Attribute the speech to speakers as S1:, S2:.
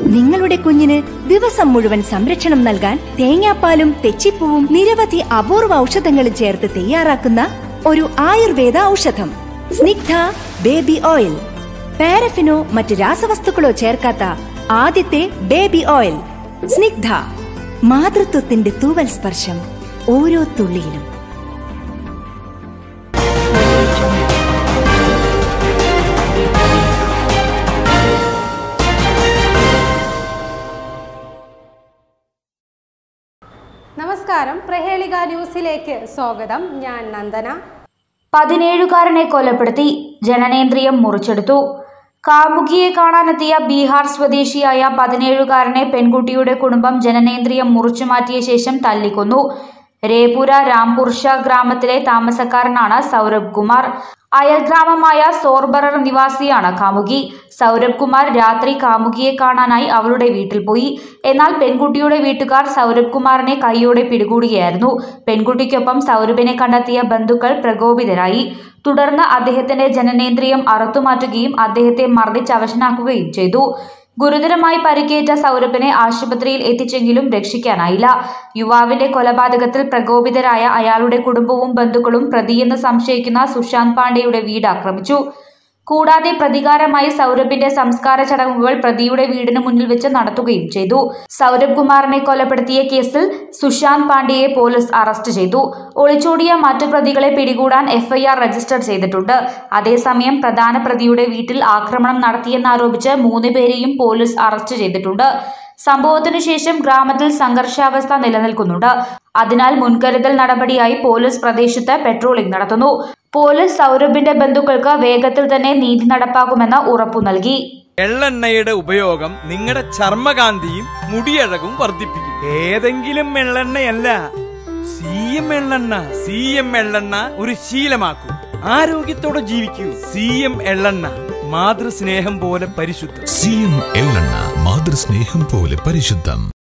S1: നിങ്ങളുടെ കുഞ്ഞിന് ദിവസം മുഴുവൻ സംരക്ഷണം നൽകാൻ തേങ്ങാപ്പാലും തെച്ചിപ്പൂവും നിരവധി അപൂർവ ഔഷധങ്ങളും ചേർത്ത് തയ്യാറാക്കുന്ന ഒരു ആയുർവേദ ഔഷധം സ്നിഗ്ധ ബേബി ഓയിൽ പാരഫിനോ മറ്റ് രാസവസ്തുക്കളോ ചേർക്കാത്ത ആദ്യത്തെ ബേബി ഓയിൽ സ്നിഗ്ധ മാതൃത്വത്തിന്റെ തൂവൽ സ്പർശം ഓരോ തുള്ളിയിലും
S2: നമസ്കാരം പ്രഹേളിക ന്യൂസിലേക്ക് സ്വാഗതം ഞാൻ നന്ദന
S3: പതിനേഴുകാരനെ കൊലപ്പെടുത്തി ജനനേന്ദ്രിയം മുറിച്ചെടുത്തു കാമുകിയെ കാണാനെത്തിയ ബീഹാർ സ്വദേശിയായ പതിനേഴുകാരനെ പെൺകുട്ടിയുടെ കുടുംബം ജനനേന്ദ്രിയം മുറിച്ചു മാറ്റിയ ശേഷം തല്ലിക്കൊന്നു രേപുര രാംപുർഷ ഗ്രാമത്തിലെ താമസക്കാരനാണ് സൗരഭ് കുമാർ അയൽഗ്രാമമായ സോർബറർ നിവാസിയാണ് കാമുകി സൗരഭ് കുമാർ രാത്രി കാമുകിയെ കാണാനായി അവളുടെ വീട്ടിൽ പോയി എന്നാൽ പെൺകുട്ടിയുടെ വീട്ടുകാർ സൗരഭ് കുമാറിനെ കൈയോടെ പിടികൂടുകയായിരുന്നു പെൺകുട്ടിക്കൊപ്പം സൗരഭിനെ കണ്ടെത്തിയ ബന്ധുക്കൾ പ്രകോപിതരായി തുടർന്ന് അദ്ദേഹത്തിന്റെ ജനനേന്ദ്രിയം അറുത്തുമാറ്റുകയും അദ്ദേഹത്തെ മർദ്ദിച്ചവശനാക്കുകയും ചെയ്തു ഗുരുതരമായി പരിക്കേറ്റ സൗരഭിനെ ആശുപത്രിയിൽ എത്തിച്ചെങ്കിലും രക്ഷിക്കാനായില്ല യുവാവിന്റെ കൊലപാതകത്തിൽ പ്രകോപിതരായ അയാളുടെ കുടുംബവും ബന്ധുക്കളും പ്രതിയെന്ന് സംശയിക്കുന്ന സുശാന്ത് പാണ്ഡെയുടെ വീട് ആക്രമിച്ചു കൂടാതെ പ്രതികാരമായി സൗരഭിന്റെ സംസ്കാര ചടങ്ങുകൾ പ്രതിയുടെ വീടിന് മുന്നിൽ വെച്ച് നടത്തുകയും ചെയ്തു സൗരഭ് കുമാറിനെ കൊലപ്പെടുത്തിയ കേസിൽ സുശാന്ത് പാണ്ഡെയെ പോലീസ് അറസ്റ്റ് ചെയ്തു ഒളിച്ചോടിയ മറ്റു പ്രതികളെ പിടികൂടാൻ എഫ്ഐആർ രജിസ്റ്റർ ചെയ്തിട്ടുണ്ട് അതേസമയം പ്രധാന പ്രതിയുടെ വീട്ടിൽ ആക്രമണം നടത്തിയെന്നാരോപിച്ച് മൂന്ന് പേരെയും പോലീസ് അറസ്റ്റ് ചെയ്തിട്ടുണ്ട് സംഭവത്തിനു ശേഷം ഗ്രാമത്തിൽ സംഘർഷാവസ്ഥ നിലനിൽക്കുന്നുണ്ട് അതിനാൽ മുൻകരുതൽ നടപടിയായി പോലീസ് പ്രദേശത്ത് പെട്രോളിംഗ് നടത്തുന്നു പോലീസ് സൗരഭിന്റെ ബന്ധുക്കൾക്ക് വേഗത്തിൽ തന്നെ നീതി നടപ്പാക്കുമെന്ന് ഉറപ്പു നൽകി
S4: എള്ളെണ്ണയുടെ ഉപയോഗം നിങ്ങളുടെ ചർമ്മകാന്തിയും മുടിയഴകും വർദ്ധിപ്പിക്കും ഏതെങ്കിലും എള്ളെണ്ണയല്ല സി എം എള്ളെണ്ണ സി എം എള്ളെണ്ണ ഒരു ശീലമാക്കൂ ആരോഗ്യത്തോടെ ജീവിക്കൂ സി എം എള്ളെണ്ണ മാതൃസ്നേഹം പോലെ പരിശുദ്ധം
S5: സി എം എള്ളെണ്ണ മാതൃസ്നേഹം പോലെ പരിശുദ്ധം